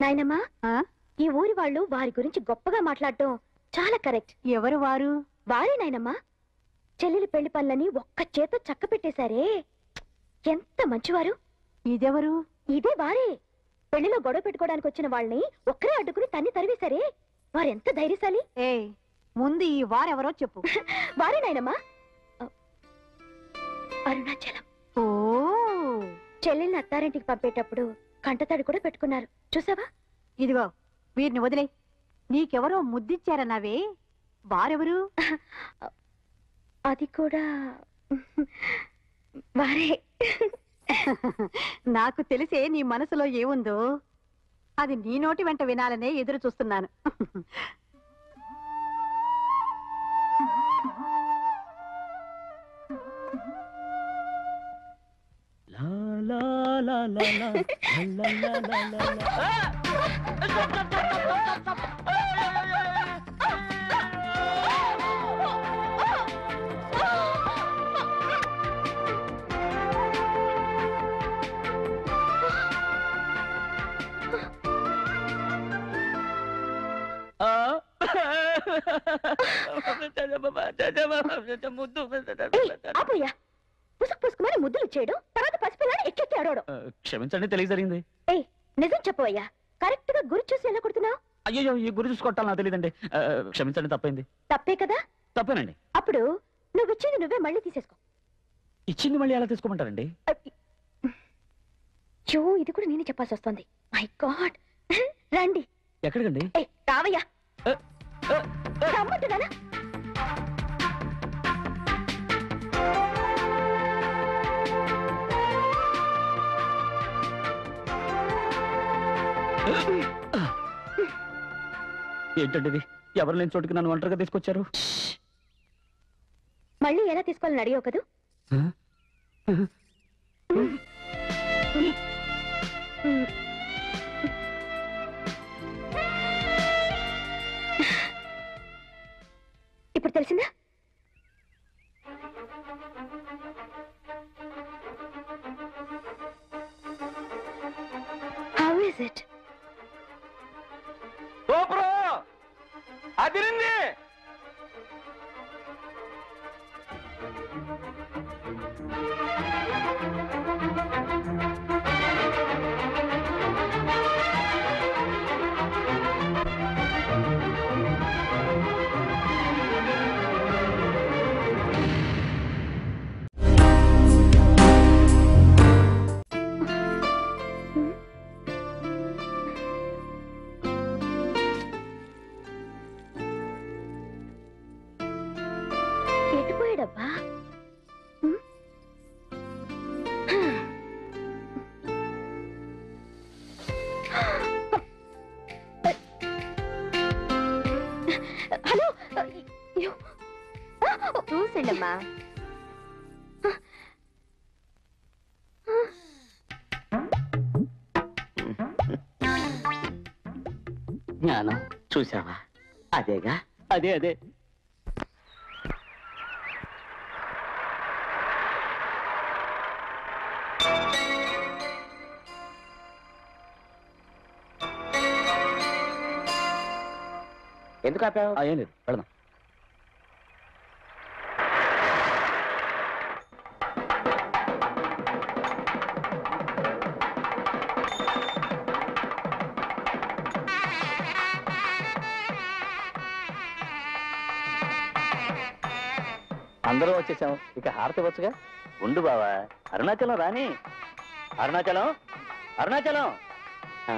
నాయనమ్మా ఆ? ఈ ఊరి వాళ్ళు వారి గురించి గొప్పగా మాట్లాడటం చాలా కరెక్ట్ ఎవరు వారు వారే నాయనమ్మా చెల్లెలి పెళ్లి పనులని ఒక్క చేత చక్క పెట్టేశారే ఎంత మంచివారు ఇదెవరు ఇదే వారే పెళ్లిలో గొడవ పెట్టుకోవడానికి వచ్చిన వాళ్ళని ఒక్కరే అడ్డుకుని తన్ని తరివేశారే వారెంత ధైర్యశాలి ఏ ముందు ఈ వారెవరో చెప్పు వారే నాయనమ్మా అరుణాచలం ఓ చెల్లెల్ని అత్తారింటికి పంపేటప్పుడు కంటతడి కూడా పెట్టుకున్నారు చూసావా ఇదిగో వీరిని వదిలే నీకెవరో ముద్దిచ్చారన్నావే వారెవరు అది కూడా వారే నాకు తెలిసే నీ మనసులో ఏముందో అది నీ నోటి వెంట వినాలనే ఎదురు చూస్తున్నాను లా లా లా లా లా, లా లా లా లా లా. ఆ. ముద్దు ఏయ్, ఆపోయ్యా పుసుకు పుసుకుమని ముద్దులు చేయడం తర్వాత పసిపిల్లని ఎక్కెక్కి ఆడవడం ఆ, క్షమించండి తెలియ జరిగింది ఏయ్ నిజం చెప్పవయ్యా కరెక్ట్ గా గురి చూసి ఎలా కొడుతున్నావు అయ్యో ఈ గురి చూసుకొట్టాలి నాకు తెలియదండి ఆ, క్షమించండి తప్పైంది తప్పే కదా తప్పేనండి అప్పుడు నువ్వు ఇచ్చింది నువ్వే మళ్ళీ తీసేసుకో ఇచ్చింది మళ్ళీ ఎలా తీసుకోమంటారండి చో ఇది కూడా నేనే చెప్పాల్సి వస్తుంది మై గాడ్ రండి ఎక్కడికండి ఏ రావయ్యా ఏ, ఏ, ఏ. రమ్మంటున్నానా ఏంటండి ఇది ఎవరు లేని చోటుకి నన్ను ఒంటరిగా తీసుకొచ్చారు మళ్ళీ ఎలా తీసుకోవాలని అడిగావు కదూ ఇప్పుడు తెలిసిందా హౌ ఇస్ ఇట్ అదిరింది ఎటుపోయాడబ్బా హ్మ్? హలో అయ్యో. చూసండమ్మా జ్ఞానం చూసావా అదేగా అదే అదే ఎందుకు ఆపావు ఆ, ఏం లేదు వెళదాం అందరూ వచ్చేసాం ఇక హారతి వచ్చుగా ఉండు బావా అరుణాచలం రాని అరుణాచలం అరుణాచలం ఆ,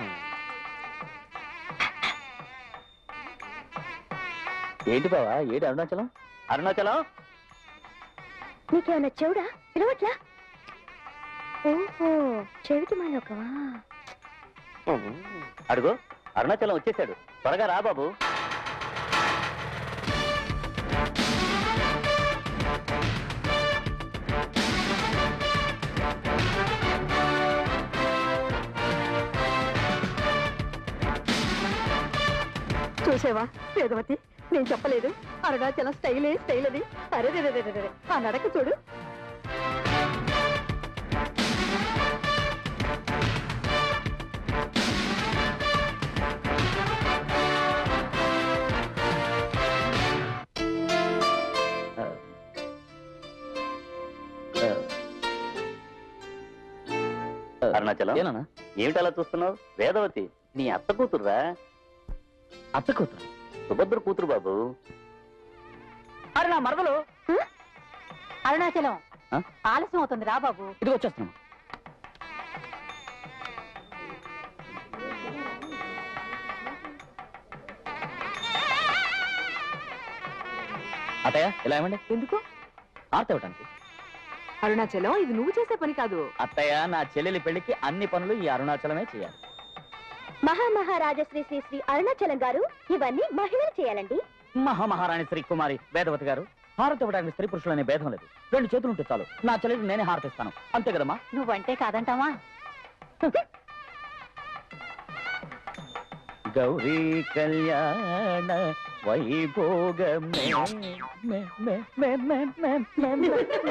ఏంటి బావా ఏంటి అరుణాచలం అరుణాచలం నీకేమన్నా చెవుడా పిలవట్లా ఓహో చెవిటి మాలోకవా అడుగు అరుణాచలం వచ్చేసాడు త్వరగా రా బాబు చూసేవా వేదవతి నేను చెప్పలేదు అరుణాచలం స్టైలే స్టైల్ అని అరే రే, రే, రే, రే, రే. ఆ నడక చూడు అరుణాచలం ఏనా ఏమిటి అలా చూస్తున్నావు వేదవతి నీ అత్త కూతురురా అత్త కూతురు సుభద్ర కూతురు బాబు అరే నా మరదలు అరుణాచలం ఆ? ఆలస్యం అవుతుంది రా బాబు ఇది వచ్చేస్తున్నాం అత్తయ్య ఇలా ఏమండి ఎందుకు ఆర్త ఇవ్వటానికి అరుణాచలం ఇది నువ్వు చేసే పని కాదు అత్తయ్య నా చెల్లెలి పెళ్లికి అన్ని పనులు ఈ అరుణాచలమే చేయాలి మహామహారాజ శ్రీ శ్రీ శ్రీ అరుణాచలం గారు ఇవన్నీ మహిళలు చేయాలండి మహామహారాణి శ్రీ కుమారి వేదవతి గారు హారతి ఇవ్వడానికి స్త్రీ పురుషులు అనే భేదం లేదు రెండు చేతులు ఉంటే చాలు నా చెల్లెలికి నేనే హారతిస్తాను అంతే కదమ్మా నువ్వంటే కాదంటావా గౌరీ కళ్యాణ వైభోగమే మే, మే, మే, మే, మే, మే, మే.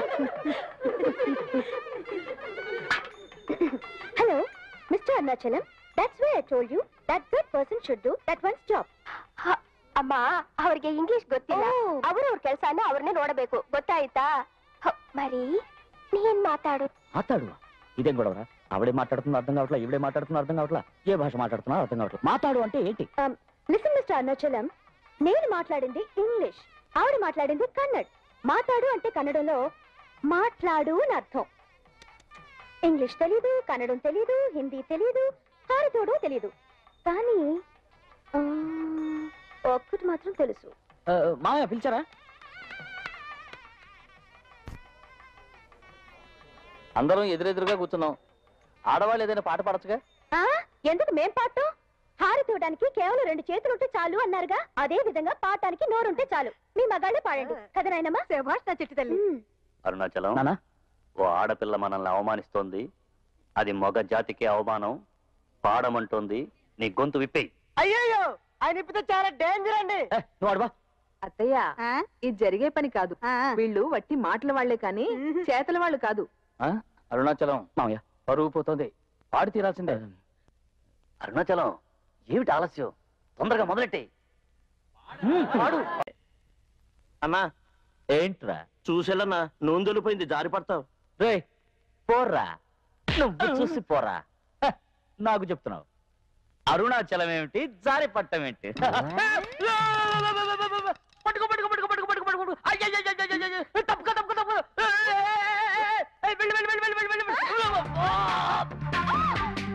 Hello mister Arunachalam that's why I told you that good person should do that one's job ಅಮ್ಮ ಅವರಿಗೆ ಇಂಗ್ಲಿಷ್ ಗೊತ್ತಿಲ್ಲ ಅವರವ್ರ ಕೆಲಸನ ಅವ್ರನ್ನೇ ನೋಡಬೇಕು ಗೊತ್ತಾಯ್ತಾ ಹ, మరి ನೀನ್ ಮಾತಾಡು మాట్లాడు ఇదేం గొడవరా ఆవిడే మాట్లాడుతున్నా అర్థం కావట్లా ఈవిడే మాట్లాడుతున్నా అర్థం కావట్లా ఏ భాష మాట్లాడుతున్నా అర్థం కావట్లా మాట్లాడు అంటే ఏంటి లిసన్ మిస్టర్ అరుణాచలం నేను మాట్లాడింది ఇంగ్లీష్ ఆవిడ మాట్లాడింది కన్నడ్ మాట్లాడు అంటే కన్నడంలో మాట్లాడు అని అర్థం ఇంగ్లీష్ తెలీదు కన్నడం తెలీదు హిందీ తెలీదు హారతోడు తెలీదు కానీ ఆ, ఒక్కటి మాత్రం తెలుసు ఆ, మామయ్య పిలిచారా అందరం ఎదురెదురుగా కూర్చున్నాం ఆడవాళ్ళు ఏదైనా పాట పాడచ్చుగా ఆ ఎందుకు మేం పాడటం హారతోడానికి కేవలం రెండు చేతులుంటే చాలు అన్నారుగా అదే విధంగా పాడటానికి నోరుంటే చాలు మీ మగాళ్ళే పాడండి కదా నాయనమ్మా శభాష్ నా చిట్టి తల్లి ఉమ్. అరుణాచలం నానా ఓ ఆడపిల్ల మనల్ని అవమానిస్తోంది అది మగ జాతికి అవమానం పాడమంటోంది నీ గొంతు విప్పేయి అయ్యో ఆయన ఇప్పితే చాలా డేంజర్ అండి ఏ, నువ్వు అడవా అత్తయ్య ఇది జరిగే పని కాదు వీళ్ళు వట్టి మాటల వాళ్లే కానీ చేతల వాళ్ళు కాదు అరుణాచలం మామయ్య పరుగు పోతోంది పాడి తీరాల్సిందే అరుణాచలం ఏమిటి ఆలస్యం తొందరగా మొదలెట్టే పాడు అన్నా ఏంట్రా చూసేలన్నా నూనె దొలిపోయింది జారి పడతావు రే పోర్రా నువ్వు చూసి పోరా హ, నాకు చెప్తున్నావు అరుణాచలం ఏమిటి జారి పట్టం ఏంటి పట్టుకో పట్టుకో పట్టుకో పట్టుకో పట్టుకో పట్టుకో అయ్యయ్యయ్యయ్యయ్యయ్య. తప్పుకో తప్పుకో తప్పుకో ఏయ్, వెళ్ళు, వెళ్ళు, వెళ్ళు, వెళ్ళు, వెళ్ళు, వెళ్ళు, వెళ్ళు. ఆ!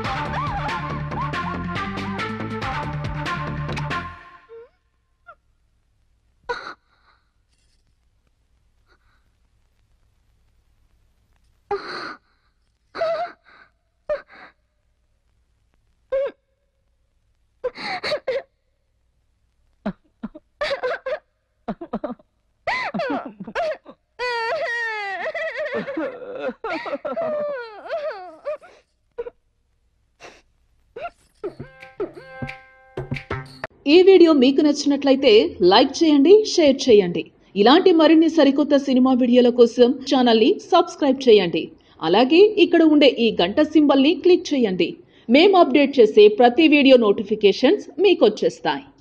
ఈ వీడియో మీకు నచ్చినట్లయితే లైక్ చేయండి షేర్ చేయండి ఇలాంటి మరిన్ని సరికొత్త సినిమా వీడియోల కోసం ఛానల్ని సబ్స్క్రైబ్ చేయండి అలాగే ఇక్కడ ఉండే ఈ గంట సింబల్ని క్లిక్ చేయండి మేము అప్డేట్ చేసే ప్రతి వీడియో నోటిఫికేషన్స్ మీకు వచ్చేస్తాయి